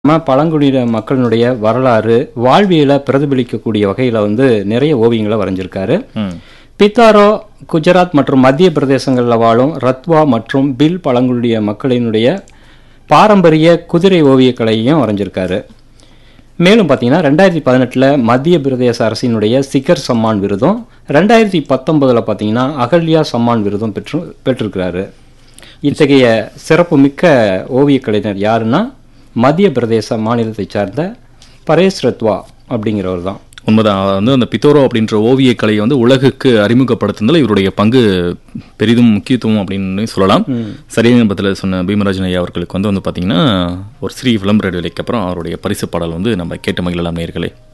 நம்ம பழங்குடியின மக்களினுடைய வரலாறு வாழ்வியலை பிரதிபலிக்கக்கூடிய வகையில் வந்து நிறைய ஓவியங்களை வரைஞ்சிருக்காரு ம் பித்தாரோ குஜராத் மற்றும் மத்திய பிரதேசங்களில் வாழும் ரத்வா மற்றும் பில் பழங்குடிய மக்களினுடைய பாரம்பரிய குதிரை ஓவியக்கலையையும் வரைஞ்சிருக்காரு மேலும் பார்த்தீங்கன்னா ரெண்டாயிரத்தி பதினெட்டில் மத்திய பிரதேச அரசினுடைய சிக்கர் சம்மான் விருதும் ரெண்டாயிரத்தி பத்தொன்பதில் பார்த்தீங்கன்னா அகல்யா சம்மான் விருதும் பெற்று பெற்றிருக்கிறாரு இத்தகைய சிறப்புமிக்க ஓவியக்கலைஞர் யாருன்னா மத்திய பிரதேச மாநிலத்தைச் சார்ந்த பரேஷ் ரத்வா அப்படிங்கிறவர் தான் உண்மைதான் அவர் வந்து அந்த பித்தோரோ அப்படின்ற ஓவியக் கலையை வந்து உலகுக்கு அறிமுகப்படுத்துனதுல இவருடைய பங்கு பெரிதும் முக்கியத்துவம் அப்படின்னு சொல்லலாம் சரியான பத்தில் சொன்ன பீமராஜன் ஐயா அவர்களுக்கு வந்து வந்து பார்த்தீங்கன்னா ஒரு ஸ்ரீ விளம்பர இடைவெளிக்கு அப்புறம் அவருடைய பரிசு பாடல் வந்து நம்ம கேட்டு மகிழலாம் நேர்களே